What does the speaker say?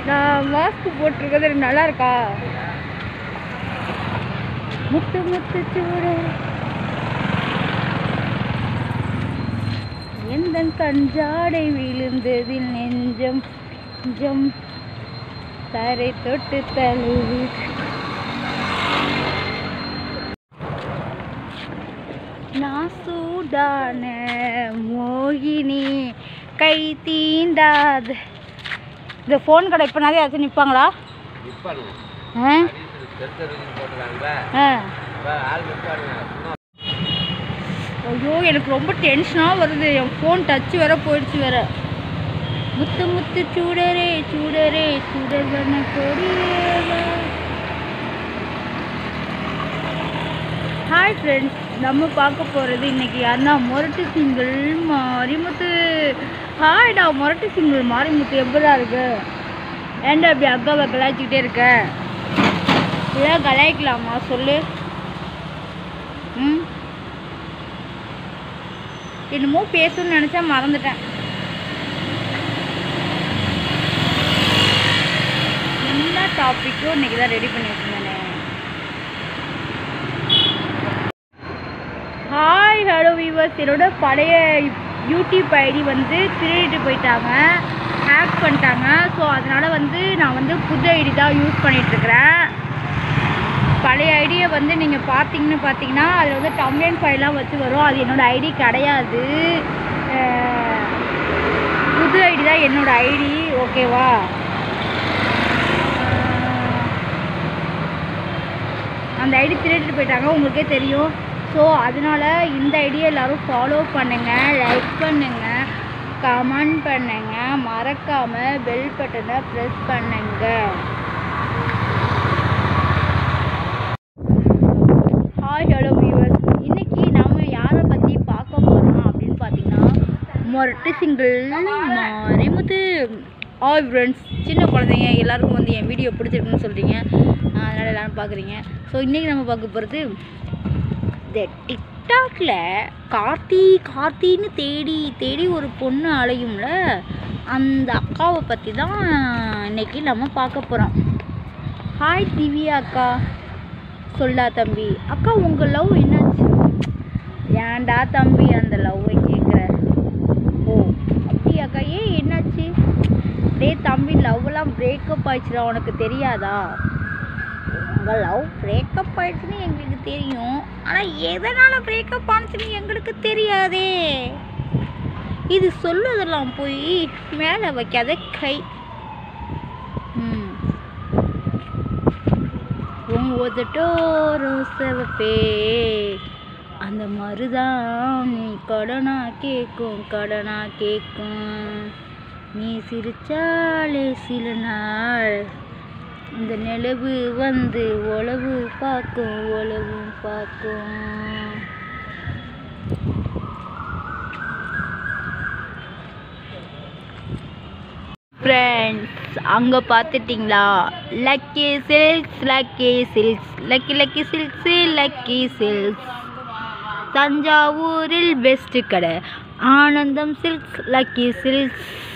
நான் மாஸ்க் போட்டிருக்கிறது எனக்கு நல்லா இருக்கா முத்து முத்து சூடு எந்த கஞ்சாடை விழுந்ததில் நெஞ்சம் நெஞ்சம் தரை தொட்டு தழுவி நான் சூடான மோகினி கை தீண்டாத இந்த ஃபோன் கடை இப்போ நிறைய யாச்சும் நிற்பாங்களா நிப்பானுங்க ஆ தெரு தெருவுக்கு போட்டுருக்காங்களே ஆ இப்போ ஆள் நிப்பானுங்க சும்மா ஐயோ எனக்கு ரொம்ப டென்ஷனாக வருது என் ஃபோன் டச் வேற போயிடுச்சு வேற முத்து முத்து சூடரே சூடரே சூடர்வன கொடியேவா ஹாய் ஃப்ரெண்ட்ஸ் நம்ம பார்க்க போகிறது இன்னைக்கு யாருன்னா மொரட்டு சிங்கிள் மாரிமுத்து ஹாய்டா மொரட்டு சிங்கிள் மாரிமுத்து எப்படா இருக்கு ஏன்டா அப்படி அக்காவை கலாய்ச்சிக்கிட்டே இருக்க ஏதாவது கலாய்க்கலாமா சொல்லு ம் என்னமோ பேசணும்னு நினச்சா மறந்துட்டேன் என்ன டாப்பிக்கும் இன்னைக்கு தான் ரெடி பண்ணி வச்சுருந்தேனே ஹாய் ஹலோ வீவர்ஸ் என்னோட பழைய யூடியூப் ஐடி வந்து திருடிட்டு போயிட்டாங்க ஹேக் பண்ணிட்டாங்க ஸோ அதனால் வந்து நான் வந்து புது ஐடி தான் யூஸ் பண்ணிகிட்ருக்கிறேன் பழைய ஐடியை வந்து நீங்கள் பார்த்தீங்கன்னு பார்த்தீங்கன்னா அதில் வந்து டம்ளன் ஃபைல்லாம் வச்சு வரும் அது என்னோடய ஐடி கிடையாது அஹ், புது ஐடி தான் என்னோடய ஐடி ஓகேவா அந்த ஐடி திருடிட்டு போயிட்டாங்க உங்களுக்கே தெரியும் ஸோ அதனால இந்த ஐடியை எல்லோரும் ஃபாலோ பண்ணுங்கள் லைக் பண்ணுங்கள் கமெண்ட் பண்ணுங்கள் மறக்காமல் பெல் பட்டனை ப்ரெஸ் பண்ணுங்கள் ஹாய் ஹலோ வியூவர்ஸ் இன்னைக்கு நாம யாரை பற்றி பார்க்க போகிறோம் அப்படின்னு பார்த்தீங்கன்னா மொரட்டு சிங்கிள் மாரிமுத்து ஹாய் ஃப்ரெண்ட்ஸ் சின்ன குழந்தைங்க எல்லாருக்கும் வந்து என் வீடியோ பிடிச்சிருக்குன்னு சொல்கிறீங்க அதனால் எல்லாரும் பார்க்குறீங்க ஸோ இன்றைக்கி நம்ம பார்க்க போகிறது இந்த டிக்டாக்ல கார்த்தி கார்த்தின்னு தேடி தேடி ஒரு பொண்ணு அலையும்ல அந்த அக்காவை பற்றி தான் இன்னைக்கு நம்ம பார்க்க போகிறோம் ஹாய் திவ்யா அக்கா சொல்லா தம்பி அக்கா உங்கள் லவ் என்னாச்சு ஏன்டா தம்பி அந்த லவ்வை கேட்குற ஓ அப்படியாக்கா ஏன் என்னாச்சு டேய் தம்பி லவ்லாம் பிரேக்கப் ஆயிடுச்சுடா உனக்கு தெரியாதா உங்கள் லவ் பிரேக்கப் ஆயிடுச்சுன்னு எங்களுக்கு தெரியும் ஆனால் எதனால் பிரேக்கப் ஆனிச்சுன்னு எங்களுக்கு தெரியாதே இது சொல்லுதெல்லாம் போய் மேலே வைக்காத கை ம் உன் உதட்டோரம் சிவப்பே அந்த மருதான் நீ கடனா கேட்கும் கடனா கேட்கும் நீ சிரிச்சாலே சில நாள் இந்த நிலவு வந்து உழவு பார்க்கும் உழவு பார்க்கும் ஃப்ரெண்ட்ஸ் அங்கே பார்த்துட்டிங்களா lucky silks lucky silks lucky lucky silks lucky silks தஞ்சாவூரில் பெஸ்ட்டு கடை ஆனந்தம் சில்க்ஸ் லக்கி சில்க்ஸ்